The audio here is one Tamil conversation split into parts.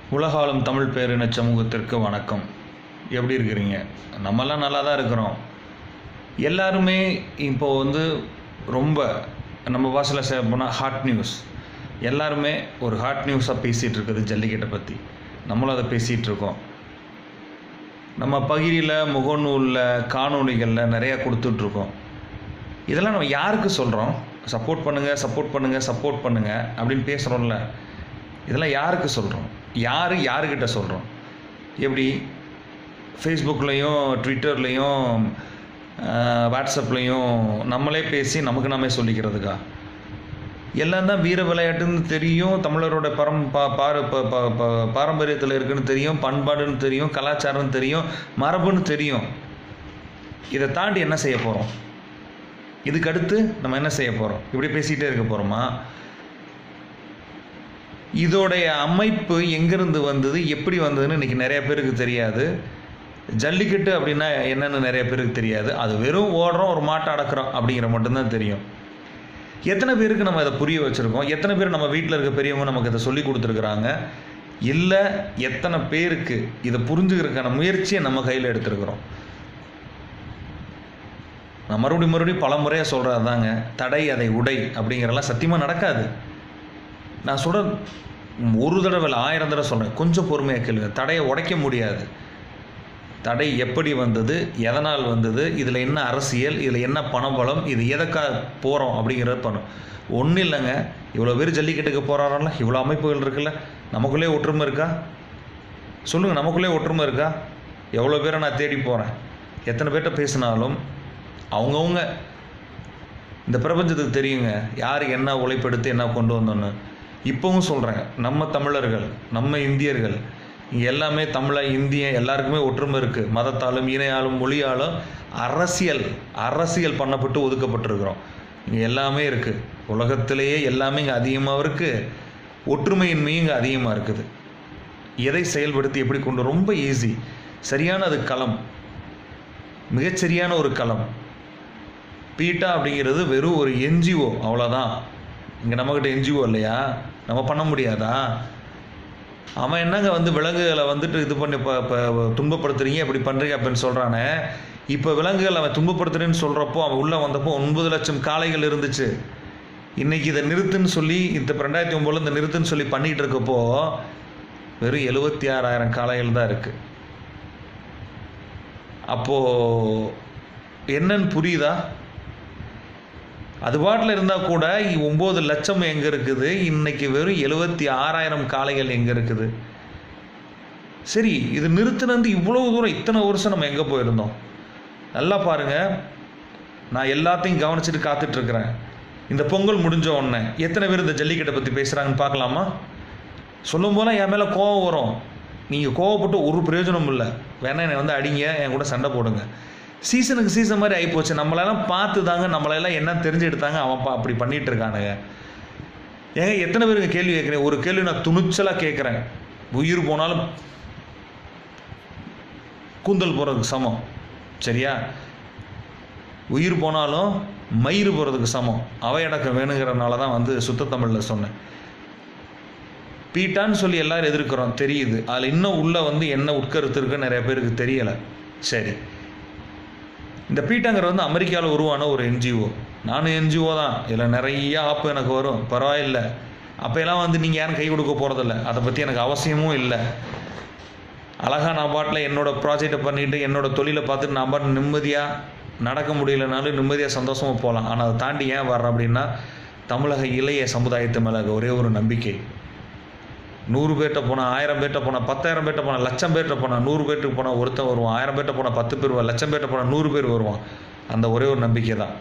உலகாலும் தமிழ் பேரின சமூகத்திற்கு வணக்கம் எப்படி இருக்கிறீங்க நம்மலாம் நல்லா தான் இருக்கிறோம் எல்லாருமே இப்போ வந்து ரொம்ப நம்ம பாஷையில் சேவ் போனால் ஹாட் நியூஸ் எல்லாருமே ஒரு ஹாட் நியூஸாக பேசிகிட்டு இருக்குது ஜல்லிக்கட்டை பற்றி நம்மளும் அதை பேசிகிட்டு இருக்கோம் நம்ம பகிரியில் முகநூலில் காணொளிகளில் நிறையா கொடுத்துட்ருக்கோம் இதெல்லாம் நம்ம யாருக்கு சொல்கிறோம் சப்போர்ட் பண்ணுங்கள் சப்போர்ட் பண்ணுங்கள் சப்போர்ட் பண்ணுங்கள் அப்படின்னு பேசுகிறோம்ல இதெல்லாம் யாருக்கு சொல்கிறோம் யார் யாருக்கிட்ட சொல்கிறோம் எப்படி ஃபேஸ்புக்லேயும் ட்விட்டர்லேயும் வாட்ஸ்அப்லேயும் நம்மளே பேசி நமக்கு நாமே சொல்லிக்கிறதுக்கா எல்லாம் தான் வீர விளையாட்டுன்னு தெரியும் தமிழரோட பரம் பா பார ப- ப- ப- பாரம்பரியத்தில் இருக்குன்னு தெரியும் பண்பாடுன்னு தெரியும் கலாச்சாரம்னு தெரியும் மரபுன்னு தெரியும் இதை தாண்டி என்ன செய்ய போகிறோம் இதுக்கு அடுத்து நம்ம என்ன செய்ய போகிறோம் இப்படி பேசிகிட்டே இருக்க போகிறோமா இதோடைய அமைப்பு எங்கேருந்து வந்தது எப்படி வந்ததுன்னு இன்றைக்கி நிறைய பேருக்கு தெரியாது ஜல்லிக்கட்டு அப்படின்னா என்னன்னு நிறைய பேருக்கு தெரியாது அது வெறும் ஓடுறோம் ஒரு மாட்டை அடக்குறோம் அப்படிங்கிற மட்டும்தான் தெரியும் எத்தனை பேருக்கு நம்ம இதை புரிய வச்சுருக்கோம் எத்தனை பேர் நம்ம வீட்டில் இருக்க பெரியவங்க நமக்கு இதை சொல்லி கொடுத்துருக்குறாங்க இல்லை எத்தனை பேருக்கு இதை புரிஞ்சுக்கிறதுக்கான முயற்சியை நம்ம கையில் எடுத்துருக்குறோம் நான் மறுபடியும் மறுபடியும் பல முறையாக சொல்கிறது தாங்க தடை அதை உடை அப்படிங்கிறலாம் சத்தியமாக நடக்காது நான் சொல்ற ஒரு தடவை இல்லை ஆயிரம் தடவை சொல்கிறேன் கொஞ்சம் பொறுமையாக கேளுங்க தடையை உடைக்க முடியாது தடை எப்படி வந்தது எதனால் வந்தது இதில் என்ன அரசியல் இதில் என்ன பணபலம் இது எதற்காக போகிறோம் அப்படிங்கிறது பண்ணும் ஒன்றும் இல்லைங்க இவ்வளோ பேர் ஜல்லிக்கட்டுக்கு போகிறாரல்ல இவ்வளோ அமைப்புகள் இருக்குல்ல நமக்குள்ளே ஒற்றுமை இருக்கா சொல்லுங்கள் நமக்குள்ளே ஒற்றுமை இருக்கா எவ்வளோ பேரை நான் தேடி போகிறேன் எத்தனை பேர்கிட்ட பேசினாலும் அவங்கவுங்க இந்த பிரபஞ்சத்துக்கு தெரியுங்க யாருக்கு என்ன உழைப்பெடுத்து என்ன கொண்டு வந்தோன்னு இப்போவும் சொல்கிறேன் நம்ம தமிழர்கள் நம்ம இந்தியர்கள் இங்கே எல்லாமே தமிழ இந்திய எல்லாருக்குமே ஒற்றுமை இருக்குது மதத்தாலும் இணையாலும் மொழியாலும் அரசியல் அரசியல் பண்ணப்பட்டு ஒதுக்கப்பட்டிருக்கிறோம் இங்கே எல்லாமே இருக்குது உலகத்திலேயே எல்லாமே இங்கே அதிகமாக இருக்குது ஒற்றுமையின்மையும் இங்கே அதிகமாக இருக்குது எதை செயல்படுத்தி எப்படி கொண்டு ரொம்ப ஈஸி சரியான அது களம் மிகச்சரியான ஒரு களம் பீட்டா அப்படிங்கிறது வெறும் ஒரு என்ஜிஓ அவ்வளோதான் இங்கே நம்மக்கிட்ட என்ஜிஓ இல்லையா நம்ம பண்ண முடியாதா அவன் என்னங்க வந்து விலங்குகளை வந்துட்டு இது பண்ணி இப்போ இப்போ துன்பப்படுத்துறீங்க இப்படி பண்ணுறீங்க அப்படின்னு சொல்கிறானே இப்போ விலங்குகள் அவன் துன்பப்படுத்துறேன்னு சொல்கிறப்போ அவன் உள்ளே வந்தப்போ ஒன்பது லட்சம் காளைகள் இருந்துச்சு இன்னைக்கு இதை நிறுத்துன்னு சொல்லி இந்த ரெண்டாயிரத்தி ஒம்போதில் இந்த நிறுத்துன்னு சொல்லி பண்ணிகிட்டு இருக்கப்போ வெறும் எழுபத்தி ஆறாயிரம் காளைகள் தான் இருக்குது அப்போது என்னன்னு புரியுதா அது பாட்டில் இருந்தால் கூட ஒம்பது லட்சம் எங்கே இருக்குது இன்னைக்கு வெறும் எழுபத்தி ஆறாயிரம் காளைகள் எங்கே இருக்குது சரி இது நிறுத்தினது இவ்வளவு தூரம் இத்தனை வருஷம் நம்ம எங்கே போயிருந்தோம் நல்லா பாருங்க நான் எல்லாத்தையும் கவனிச்சுட்டு காத்துட்ருக்குறேன் இந்த பொங்கல் முடிஞ்ச உடனே எத்தனை பேர் இந்த ஜல்லிக்கட்டை பற்றி பேசுகிறாங்கன்னு பார்க்கலாமா சொல்லும் போல என் மேலே கோவம் வரும் நீங்கள் கோவப்பட்டு ஒரு பிரயோஜனமும் இல்லை வேணா என்னை வந்து அடிங்க என் கூட சண்டை போடுங்க சீசனுக்கு சீசன் மாதிரி ஆகிப்போச்சு நம்மளெல்லாம் பார்த்து தாங்க நம்மளெல்லாம் என்ன தெரிஞ்சு எடுத்தாங்க அவன் பா அப்படி பண்ணிட்டு இருக்கானுங்க ஏங்க எத்தனை பேருக்கு கேள்வி கேட்குறேன் ஒரு கேள்வி நான் துணிச்சலாக கேட்குறேன் உயிர் போனாலும் கூந்தல் போகிறதுக்கு சமம் சரியா உயிர் போனாலும் மயிர் போகிறதுக்கு சமம் அவையடக்கம் வேணுங்கிறனால தான் வந்து சுத்த தமிழில் சொன்னேன் பீட்டான்னு சொல்லி எல்லாரும் எதிர்க்கிறோம் தெரியுது அதில் இன்னும் உள்ளே வந்து என்ன உட்கருத்து இருக்குன்னு நிறைய பேருக்கு தெரியலை சரி இந்த பீட்டாங்கிற வந்து அமெரிக்காவில் உருவான ஒரு என்ஜிஓ நானும் என்ஜிஓ தான் இதில் நிறைய ஆப்பு எனக்கு வரும் பரவாயில்ல அப்போயெல்லாம் வந்து நீங்கள் யாரும் கை கொடுக்க போகிறதில்ல அதை பற்றி எனக்கு அவசியமும் இல்லை அழகாக நான் பாட்டில் என்னோட ப்ராஜெக்டை பண்ணிட்டு என்னோட தொழிலை பார்த்துட்டு நான் பாட்டு நிம்மதியாக நடக்க முடியலனாலும் நிம்மதியாக சந்தோஷமாக போகலாம் ஆனால் அதை தாண்டி ஏன் வர்றேன் அப்படின்னா தமிழக இளைய சமுதாயத்து மேலே ஒரே ஒரு நம்பிக்கை நூறு பேர்கிட்ட போனால் ஆயிரம் பேர்கிட்ட போனால் பத்தாயிரம் பேர்கிட்ட போனால் லட்சம் பேர்கிட்ட போனால் நூறு பேர்ட்டுக்கு போனால் ஒருத்தன் வருவான் ஆயிரம் பேர்கிட்ட போனால் பத்து பேர் வருவான் லட்சம் பேர்கிட்ட போனால் நூறு பேர் வருவான் அந்த ஒரே ஒரு நம்பிக்கை தான்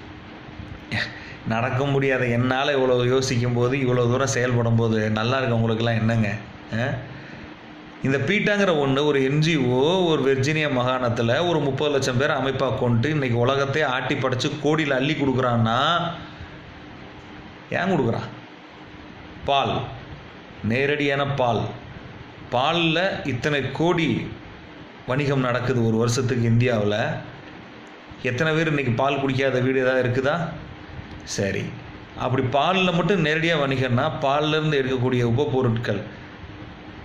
நடக்க முடியாத என்னால் இவ்வளோ யோசிக்கும் போது இவ்வளோ தூரம் செயல்படும் போது நல்லா இருக்கவங்களுக்கெல்லாம் என்னங்க ஆ? இந்த பீட்டாங்கிற ஒன்று ஒரு என்ஜிஓ ஒரு வெர்ஜினியா மாகாணத்தில் ஒரு முப்பது லட்சம் பேர் அமைப்பாக கொண்டு இன்னைக்கு உலகத்தையே ஆட்டி படைச்சு கோடியில் அள்ளி கொடுக்குறான்னா ஏன் கொடுக்குறான் பால் நேரடியான பால் பாலில் இத்தனை கோடி வணிகம் நடக்குது ஒரு வருஷத்துக்கு இந்தியாவில் எத்தனை பேர் இன்றைக்கி பால் குடிக்காத வீடு ஏதாவது இருக்குதா சரி அப்படி பாலில் மட்டும் நேரடியாக வணிகம்னா பால்லேருந்து எடுக்கக்கூடிய உபப்பொருட்கள்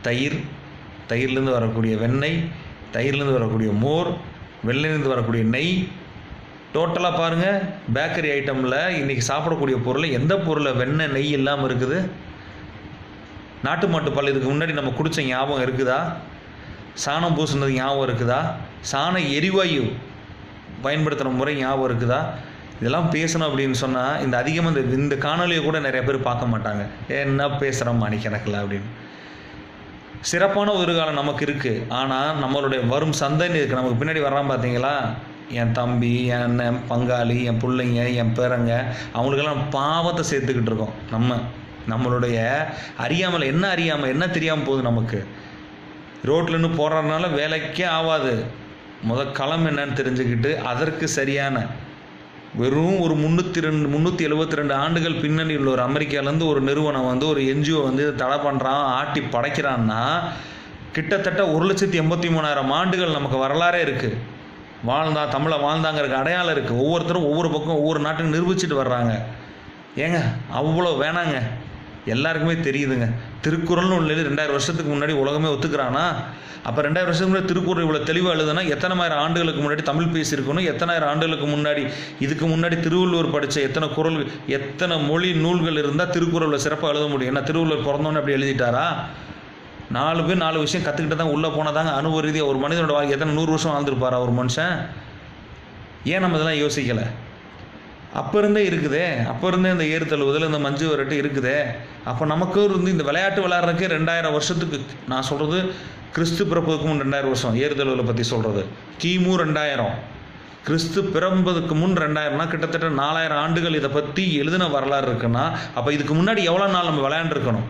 தயிர் தயிர்லேருந்து வரக்கூடிய வெண்ணெய் தயிர்லேருந்து வரக்கூடிய மோர் வெள்ளையிலேருந்து வரக்கூடிய நெய் டோட்டலாக பாருங்கள் பேக்கரி ஐட்டமில் இன்றைக்கி சாப்பிடக்கூடிய பொருள் எந்த பொருளை வெண்ணெய் நெய் இல்லாமல் இருக்குது நாட்டு மாட்டு பால் இதுக்கு முன்னாடி நம்ம குடித்த ஞாபகம் இருக்குதா சாணம் பூசுனது ஞாபகம் இருக்குதா சாண எரிவாயு பயன்படுத்துகிற முறை ஞாபகம் இருக்குதா இதெல்லாம் பேசணும் அப்படின்னு சொன்னால் இந்த அதிகமாக இந்த இந்த காணொலியை கூட நிறைய பேர் பார்க்க மாட்டாங்க என்ன பேசுகிறோம் மணிக்கணக்கில் அப்படின்னு சிறப்பான ஒரு காலம் நமக்கு இருக்குது ஆனால் நம்மளுடைய வரும் சந்ததி இருக்குது நமக்கு பின்னாடி வர்றான் பார்த்தீங்களா என் தம்பி என் அண்ணன் பங்காளி என் பிள்ளைங்க என் பேரங்க அவங்களுக்கெல்லாம் பாவத்தை சேர்த்துக்கிட்டு இருக்கோம் நம்ம நம்மளுடைய அறியாமல் என்ன அறியாமல் என்ன தெரியாமல் போகுது நமக்கு ரோட்லேருந்து போடுறதுனால வேலைக்கே ஆகாது முத களம் என்னன்னு தெரிஞ்சுக்கிட்டு அதற்கு சரியான வெறும் ஒரு முந்நூற்றி ரெண்டு முந்நூற்றி எழுபத்தி ரெண்டு ஆண்டுகள் பின்னணி உள்ள ஒரு அமெரிக்காலேருந்து ஒரு நிறுவனம் வந்து ஒரு என்ஜிஓ வந்து இதை தடை பண்ணுறான் ஆட்டி படைக்கிறான்னா கிட்டத்தட்ட ஒரு லட்சத்தி எண்பத்தி மூணாயிரம் ஆண்டுகள் நமக்கு வரலாறே இருக்குது வாழ்ந்தா தமிழை வாழ்ந்தாங்கிறதுக்கு அடையாளம் இருக்குது ஒவ்வொருத்தரும் ஒவ்வொரு பக்கம் ஒவ்வொரு நாட்டுக்கு நிரூபிச்சுட்டு வர்றாங்க ஏங்க அவ்வளோ வேணாங்க எல்லாருக்குமே தெரியுதுங்க திருக்குறள்னு ஒன்று ரெண்டாயிரம் வருஷத்துக்கு முன்னாடி உலகமே ஒத்துக்கிறானா அப்போ ரெண்டாயிரம் வருஷத்துக்கு முன்னாடி திருக்குறள் இவ்வளோ தெளிவாக எழுதுனா எத்தனாயிரம் ஆண்டுகளுக்கு முன்னாடி தமிழ் பேசியிருக்கணும் எத்தனாயிரம் ஆண்டுகளுக்கு முன்னாடி இதுக்கு முன்னாடி திருவள்ளுவர் படித்த எத்தனை குரல் எத்தனை மொழி நூல்கள் இருந்தால் திருக்குறளில் சிறப்பாக எழுத முடியும் ஏன்னா திருவள்ளுவர் பிறந்தோன்னு அப்படி எழுதிட்டாரா நாலு பேர் நாலு விஷயம் கற்றுக்கிட்டு தான் உள்ளே போனதாங்க அனுபவ ரீதியாக ஒரு மனிதனோட வாழ்க்கை எத்தனை நூறு வருஷம் வாழ்ந்துருப்பாரா ஒரு மனுஷன் ஏன் நம்ம இதெல்லாம் யோசிக்கலை அப்போ இருந்தே இருக்குதே அப்போ இருந்தே இந்த ஏறு தழுவுதல் இந்த மஞ்சு வரட்டு இருக்குதே அப்போ நமக்கு இருந்து இந்த விளையாட்டு விளையாடுறதுக்கே ரெண்டாயிரம் வருஷத்துக்கு நான் சொல்கிறது கிறிஸ்து பிறப்பதுக்கு முன் ரெண்டாயிரம் வருஷம் ஏறு தழுவலை பற்றி சொல்கிறது கிமு ரெண்டாயிரம் கிறிஸ்து பிறம்பதுக்கு முன் ரெண்டாயிரம்னா கிட்டத்தட்ட நாலாயிரம் ஆண்டுகள் இதை பற்றி எழுதின வரலாறு இருக்குன்னா அப்போ இதுக்கு முன்னாடி எவ்வளோ நாள் நம்ம விளையாண்டுருக்கணும்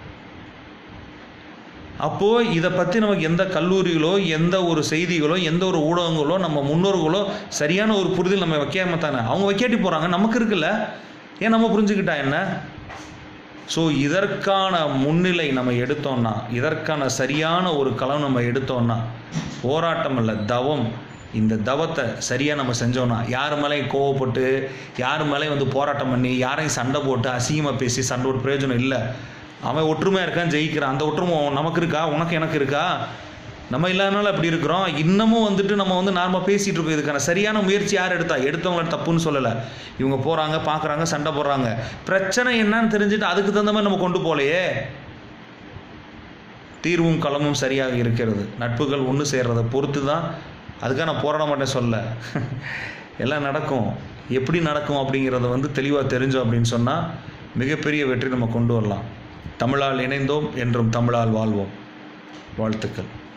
அப்போது இதை பற்றி நமக்கு எந்த கல்லூரிகளோ எந்த ஒரு செய்திகளோ எந்த ஒரு ஊடகங்களோ நம்ம முன்னோர்களோ சரியான ஒரு புரிதல் நம்ம வைக்காம தானே அவங்க வைக்காட்டி போகிறாங்க நமக்கு இருக்குல்ல ஏன் நம்ம புரிஞ்சுக்கிட்டா என்ன ஸோ இதற்கான முன்னிலை நம்ம எடுத்தோம்னா இதற்கான சரியான ஒரு களம் நம்ம எடுத்தோம்னா போராட்டம் இல்லை தவம் இந்த தவத்தை சரியாக நம்ம செஞ்சோம்னா யார் மேலேயும் கோவப்பட்டு யார் மேலேயும் வந்து போராட்டம் பண்ணி யாரையும் சண்டை போட்டு அசிங்கமாக பேசி சண்டை போட்டு பிரயோஜனம் இல்லை அவன் ஒற்றுமையாக இருக்கான் ஜெயிக்கிறான் அந்த ஒற்றுமை நமக்கு இருக்கா உனக்கு எனக்கு இருக்கா நம்ம இல்லாதனால அப்படி இருக்கிறோம் இன்னமும் வந்துட்டு நம்ம வந்து நார்மலாக பேசிகிட்டு இருக்கோம் இதுக்கான சரியான முயற்சி யார் எடுத்தா எடுத்தவங்கள தப்புன்னு சொல்லலை இவங்க போகிறாங்க பார்க்குறாங்க சண்டை போடுறாங்க பிரச்சனை என்னன்னு தெரிஞ்சுட்டு அதுக்கு தகுந்த மாதிரி நம்ம கொண்டு போகலையே தீர்வும் களமும் சரியாக இருக்கிறது நட்புகள் ஒன்று சேர்றதை பொறுத்து தான் அதுக்காக நான் போராட மாட்டேன் சொல்ல எல்லாம் நடக்கும் எப்படி நடக்கும் அப்படிங்கிறத வந்து தெளிவாக தெரிஞ்சோம் அப்படின்னு சொன்னால் மிகப்பெரிய வெற்றி நம்ம கொண்டு வரலாம் தமிழால் இணைந்தோம் என்றும் தமிழால் வாழ்வோம் வாழ்த்துக்கள்